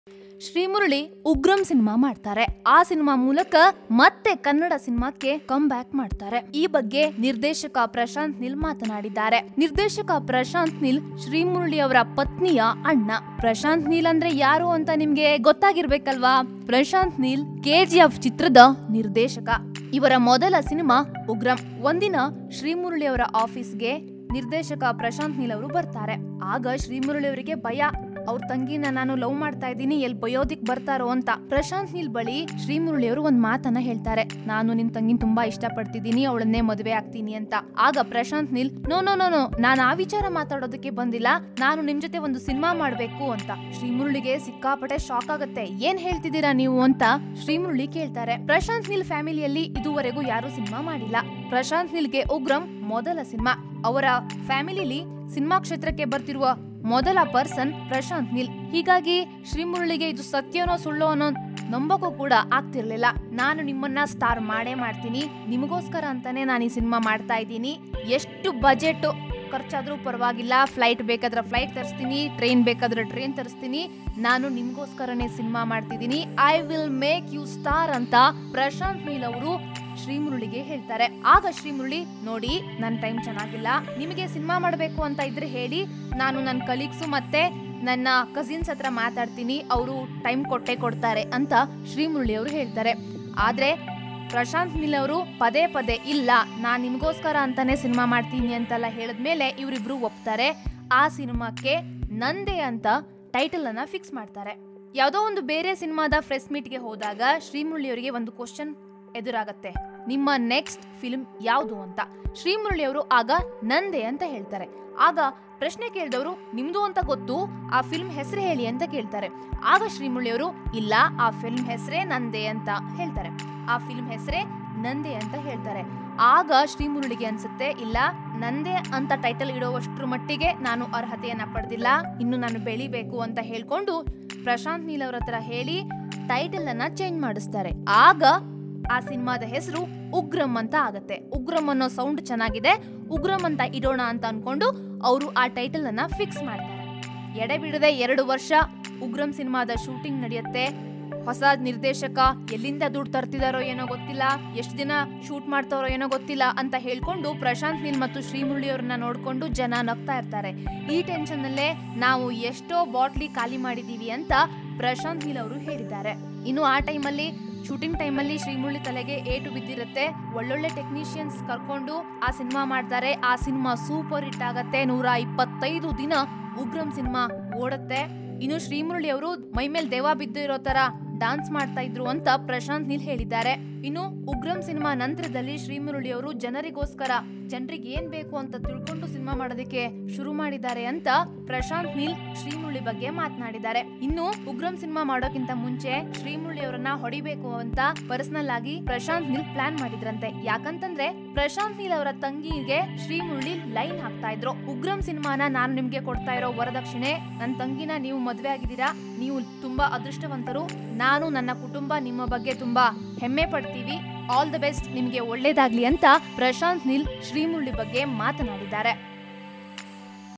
Srimurali Ugramm cinema ಮಾಡ್ತಾರೆ ಆ cinema ಮೂಲಕ ಮತ್ತೆ ಕನ್ನಡ ಸಿನಿಮಾಕ್ಕೆ ಕಮ್ ಬ್ಯಾಕ್ ಮಾಡ್ತಾರೆ ಈ ಬಗ್ಗೆ ನಿರ್ದೇಶಕ ಪ್ರಶಾಂತ್ ನಿಲ್ ಮಾತನಾಡಿದ್ದಾರೆ ನಿರ್ದೇಶಕ ಪ್ರಶಾಂತ್ ನಿಲ್ ಶ್ರೀಮುರಳಿ ಅವರ ಪತ್ನಿಯ ಅಣ್ಣ ಪ್ರಶಾಂತ್ ನೀಲ್ ಅಂದ್ರೆ ಯಾರು ಅಂತ ನಿಮ್ಗೆ ಗೊತ್ತಾಗಿರ್ಬೇಕಲ್ವಾ ಪ್ರಶಾಂತ್ ನೀಲ್ ಕೆಜಿಎಫ್ ಚಿತ್ರದ ನಿರ್ದೇಶಕ ಇವರ ಮೊದಲ ಸಿನಿಮಾ ಉಗ್ರಂ ಒಂದಿನ ಶ್ರೀಮುರಳಿ ಅವರ ಆಫೀಸ್ಗೆ ನಿರ್ದೇಶಕ ಪ್ರಶಾಂತ್ ನೀಲ್ ಅವರು ಬರ್ತಾರೆ ಆಗ ಶ್ರೀಮುರಳಿ ಅವರಿಗೆ ಭಯ ಅವ್ರ ತಂಗಿನ ನಾನು ಲವ್ ಮಾಡ್ತಾ ಇದ್ದೀನಿ ಎಲ್ಲಿ ಬಯೋದಿಕ್ ಬರ್ತಾರೋ ಅಂತ ಪ್ರಶಾಂತ್ ನೀಲ್ ಬಳಿ ಶ್ರೀಮುರಳಿ ಅವರು ಒಂದ್ ಮಾತನ್ನ ಹೇಳ್ತಾರೆ ನಾನು ನಿಮ್ ತಂಗಿನ ತುಂಬಾ ಇಷ್ಟಪಡ್ತಿದ್ದೀನಿ ಅವಳನ್ನೇ ಮದುವೆ ಆಗ್ತೀನಿ ಅಂತ ಆಗ Prashanth Neel no no no no ನಾನು ಆ ವಿಚಾರ ಮಾತಾಡೋದಕ್ಕೆ ಬಂದಿಲ್ಲ ನಾನು ನಿಮ್ ಜೊತೆ ಒಂದು ಸಿನಿಮಾ ಮಾಡ್ಬೇಕು ಅಂತ ಶ್ರೀಮುರಳಿಗೆ ಸಿಕ್ಕಾಪಟ್ಟೆ ಶಾಕ್ ಆಗುತ್ತೆ ಏನ್ ಹೇಳ್ತಿದ್ದೀರಾ ನೀವು ಅಂತ ಶ್ರೀಮುರಳಿ ಕೇಳ್ತಾರೆ ಪ್ರಶಾಂತ್ ನೀಲ್ ಫ್ಯಾಮಿಲಿಯಲ್ಲಿ ಇದುವರೆಗೂ ಯಾರು ಸಿನಿಮಾ ಮಾಡಿಲ್ಲ ಪ್ರಶಾಂತ್ ನೀಲ್ಗೆ ಉಗ್ರಂ ಮೊದಲ ಸಿನಿಮಾ ಅವರ ಫ್ಯಾಮಿಲಿಲಿ ಸಿನಿಮಾ ಕ್ಷೇತ್ರಕ್ಕೆ ಬರ್ತಿರುವ ಮೊದಲ ಪರ್ಸನ್ ಪ್ರಶಾಂತ್ ನೀಲ್ ಹೀಗಾಗಿ ಶ್ರೀಮುರಳಿಗೆ ಇದು ಸತ್ಯನೋ ಸುಳ್ಳೋ ಅನ್ನೋ ನಂಬಕ್ಕೂ ಕೂಡ ಆಗ್ತಿರ್ಲಿಲ್ಲ ನಾನು ನಿಮ್ಮನ್ನ ಸ್ಟಾರ್ ಮಾಡೇ ಮಾಡ್ತೀನಿ ನಿಮಗೋಸ್ಕರ ಅಂತಾನೆ ನಾನು ಈ ಸಿನಿಮಾ ಮಾಡ್ತಾ ಇದ್ದೀನಿ ಎಷ್ಟು ಬಜೆಟ್ ಖರ್ಚಾದ್ರೂ ಪರವಾಗಿಲ್ಲ ಫ್ಲೈಟ್ ಬೇಕಾದ್ರೆ ಫ್ಲೈಟ್ ತರಿಸ್ತೀನಿ ಟ್ರೈನ್ ಬೇಕಾದ್ರೆ ಟ್ರೈನ್ ತರಿಸ್ತೀನಿ ನಾನು ನಿಮ್ಗೋಸ್ಕರನೇ ಸಿನಿಮಾ ಮಾಡ್ತಿದ್ದೀನಿ I will make you star ಅಂತ ಪ್ರಶಾಂತ್ ನೀಲ್ ಅವರು ಶ್ರೀಮುರಳಿಗೆ ಹೇಳ್ತಾರೆ ಆಗ ಶ್ರೀಮುರಳಿ ನೋಡಿ ನನ್ನ ಟೈಮ್ ಚೆನ್ನಾಗಿಲ್ಲ ನಿಮಗೆ ಸಿನಿಮಾ ಮಾಡಬೇಕು ಅಂತ ಇದ್ರೆ ಹೇಳಿ ನಾನು ನನ್ನ ಕಲೀಗ್ಸು ಮತ್ತೆ ನನ್ನ ಕಸಿನ್ಸ್ ಹತ್ರ ಮಾತಾಡ್ತೀನಿ ಅವರು ಟೈಮ್ ಕೊಟ್ಟೆ ಕೊಡ್ತಾರೆ ಅಂತ ಶ್ರೀಮುರಳಿ ಅವರು ಹೇಳ್ತಾರೆ ಆದ್ರೆ ಪ್ರಶಾಂತ್ ನೀಲ್ ಅವರು ಪದೇ ಪದೇ ಇಲ್ಲ ನಾನ್ ನಿಮಗೋಸ್ಕರ ಅಂತಾನೆ ಸಿನಿಮಾ ಮಾಡ್ತೀನಿ ಅಂತೆಲ್ಲ ಹೇಳಿದ್ಮೇಲೆ ಇವರಿಬ್ರು ಒಪ್ತಾರೆ ಆ ಸಿನಿಮಾಕ್ಕೆ ನಂದೆ ಅಂತ ಟೈಟಲ್ ಅನ್ನ ಫಿಕ್ಸ್ ಮಾಡ್ತಾರೆ ಯಾವುದೋ ಒಂದು ಬೇರೆ ಸಿನಿಮಾದ ಪ್ರೆಸ್ ಮೀಟ್ಗೆ ಹೋದಾಗ ಶ್ರೀಮುರಳಿ ಅವರಿಗೆ ಒಂದು ಕ್ವಶನ್ ಎದುರಾಗತ್ತೆ ನಿಮ್ಮ ನೆಕ್ಸ್ಟ್ ಫಿಲ್ಮ್ ಯಾವುದು ಅಂತ ಶ್ರೀಮುರಳಿ ಅವರು ಆಗ ನಂದೆ ಅಂತ ಹೇಳ್ತಾರೆ ಆಗ ಪ್ರಶ್ನೆ ಕೇಳಿದವರು ನಿಮ್ದು ಅಂತ ಗೊತ್ತು ಆ ಫಿಲ್ಮ್ ಹೆಸರು ಹೇಳಿ ಅಂತ ಕೇಳ್ತಾರೆ ಆಗ ಶ್ರೀಮುರಳಿ ಅವರು ಇಲ್ಲ ಆ ಫಿಲ್ಮ್ ಹೆಸರೇ ನಂದೆ ಅಂತ ಹೇಳ್ತಾರೆ ಆ ಫಿಲ್ಮ್ ಹೆಸರೇ ನಂದೆ ಅಂತ ಹೇಳ್ತಾರೆ ಆಗ ಶ್ರೀಮುರಳಿಗೆ ಅನ್ಸುತ್ತೆ ಇಲ್ಲ ನಂದೆ ಅಂತ ಟೈಟಲ್ ಇಡೋವಷ್ಟ್ರ ಮಟ್ಟಿಗೆ ನಾನು ಅರ್ಹತೆಯನ್ನ ಪಡೆದಿಲ್ಲ ಇನ್ನು ನಾನು ಬೆಳಿಬೇಕು ಅಂತ ಹೇಳ್ಕೊಂಡು ಪ್ರಶಾಂತ್ ನೀಲ್ ಅವ್ರ ಹತ್ರ ಹೇಳಿ ಟೈಟಲ್ ಅನ್ನ ಚೇಂಜ್ ಮಾಡಿಸ್ತಾರೆ ಆಗ ಆ ಸಿನಿಮಾದ ಹೆಸರು ಉಗ್ರಂ ಅಂತ ಆಗತ್ತೆ ಉಗ್ರಂ ಅನ್ನೋ ಸೌಂಡ್ ಚೆನ್ನಾಗಿದೆ ಉಗ್ರಂ ಅಂತ ಇಡೋಣ ಅಂತ ಅನ್ಕೊಂಡು ಅವರು ಆ ಟೈಟಲ್ ಅನ್ನ ಫಿಕ್ಸ್ ಮಾಡ್ತಾರೆ ಎಡೆ ಬಿಡದೆ ಎರಡು ವರ್ಷ ಉಗ್ರಂ ಸಿನಿಮಾದ ಶೂಟಿಂಗ್ ನಡೆಯುತ್ತೆ ಹೊಸ ನಿರ್ದೇಶಕ ಎಲ್ಲಿಂದ ದುಡ್ಡು ತರ್ತಿದಾರೋ ಏನೋ ಗೊತ್ತಿಲ್ಲ ಎಷ್ಟು ದಿನ ಶೂಟ್ ಮಾಡ್ತಾರೋ ಏನೋ ಗೊತ್ತಿಲ್ಲ ಅಂತ ಹೇಳ್ಕೊಂಡು ಪ್ರಶಾಂತ್ ನೀಲ್ ಮತ್ತು ಶ್ರೀಮುರಳಿ ಅವ್ರನ್ನ ನೋಡ್ಕೊಂಡು ಜನ ನಗ್ತಾ ಇರ್ತಾರೆ ಈ ಟೆನ್ಷನ್ ಅಲ್ಲೇ ನಾವು ಎಷ್ಟೋ ಬಾಟ್ಲಿ ಖಾಲಿ ಮಾಡಿದೀವಿ ಅಂತ ಪ್ರಶಾಂತ್ ನೀಲ್ ಅವರು ಹೇಳಿದ್ದಾರೆ ಇನ್ನು ಆ ಟೈಮಲ್ಲಿ ಶೂಟಿಂಗ್ ಟೈಮಲ್ಲಿ ಶ್ರೀಮುರಳಿ ತಲೆಗೆ ಏಟು ಬಿದ್ದಿರುತ್ತೆ ಒಳ್ಳೊಳ್ಳೆ ಟೆಕ್ನಿಷಿಯನ್ಸ್ ಕರ್ಕೊಂಡು ಆ ಸಿನಿಮಾ ಮಾಡ್ತಾರೆ ಆ ಸಿನಿಮಾ ಸೂಪರ್ ಹಿಟ್ ಆಗತ್ತೆ ನೂರ ಇಪ್ಪತ್ತೈದು ದಿನ ಉಗ್ರಂ ಸಿನಿಮಾ ಓಡುತ್ತೆ ಇನ್ನು ಶ್ರೀಮುರಳಿ ಅವರು ಮೈ ಮೇಲೆ ದೇವ ಬಿದ್ದಿರೋ ತರ ಡಾನ್ಸ್ ಮಾಡ್ತಾ ಇದ್ರು ಅಂತ ಪ್ರಶಾಂತ್ ನೀಲ್ ಹೇಳಿದ್ದಾರೆ ಇನ್ನು ಉಗ್ರಂ ಸಿನಿಮಾ ನಂತರದಲ್ಲಿ ಶ್ರೀಮುರಳಿ ಅವರು ಜನರಿಗೋಸ್ಕರ ಜನರಿಗೆ ಏನ್ ಬೇಕು ಅಂತ ತಿಳ್ಕೊಂಡು ಸಿನಿಮಾ ಮಾಡೋದಕ್ಕೆ ಶುರು ಮಾಡಿದ್ದಾರೆ ಅಂತ ಪ್ರಶಾಂತ್ ನೀಲ್ ಶ್ರೀಮುರಳಿ ಬಗ್ಗೆ ಮಾತನಾಡಿದ್ದಾರೆ ಇನ್ನು ಉಗ್ರಂ ಸಿನಿಮಾ ಮಾಡೋಕ್ಕಿಂತ ಮುಂಚೆ ಶ್ರೀಮುರಳಿ ಅವರನ್ನ ಹೊಡಿಬೇಕು ಅಂತ ಪರ್ಸನಲ್ ಆಗಿ ಪ್ರಶಾಂತ್ ನೀಲ್ ಪ್ಲಾನ್ ಮಾಡಿದ್ರಂತೆ ಯಾಕಂತಂದ್ರೆ ಪ್ರಶಾಂತ್ ನೀಲ್ ಅವರ ತಂಗಿಗೆ ಶ್ರೀಮುರಳಿ ಲೈನ್ ಹಾಕ್ತಾ ಇದ್ರು ಉಗ್ರಂ ಸಿನಿಮಾನ ನಾನು ನಿಮ್ಗೆ ಕೊಡ್ತಾ ಇರೋ ವರದಕ್ಷಿಣೆ ನನ್ನ ತಂಗಿನ ನೀವು ಮದ್ವೆ ಆಗಿದ್ದೀರಾ ನೀವು ತುಂಬಾ ಅದೃಷ್ಟವಂತರು ನಾನು ನನ್ನ ಕುಟುಂಬ ನಿಮ್ಮ ಬಗ್ಗೆ ತುಂಬಾ ಹೆಮ್ಮೆ ಪಡ್ತೀವಿ ಆಲ್ ದ ಬೆಸ್ಟ್ ನಿಮಗೆ ಒಳ್ಳೇದಾಗ್ಲಿ ಅಂತ ಪ್ರಶಾಂತ್ ನೀಲ್ ಶ್ರೀಮುರಳಿ ಬಗ್ಗೆ ಮಾತನಾಡಿದ್ದಾರೆ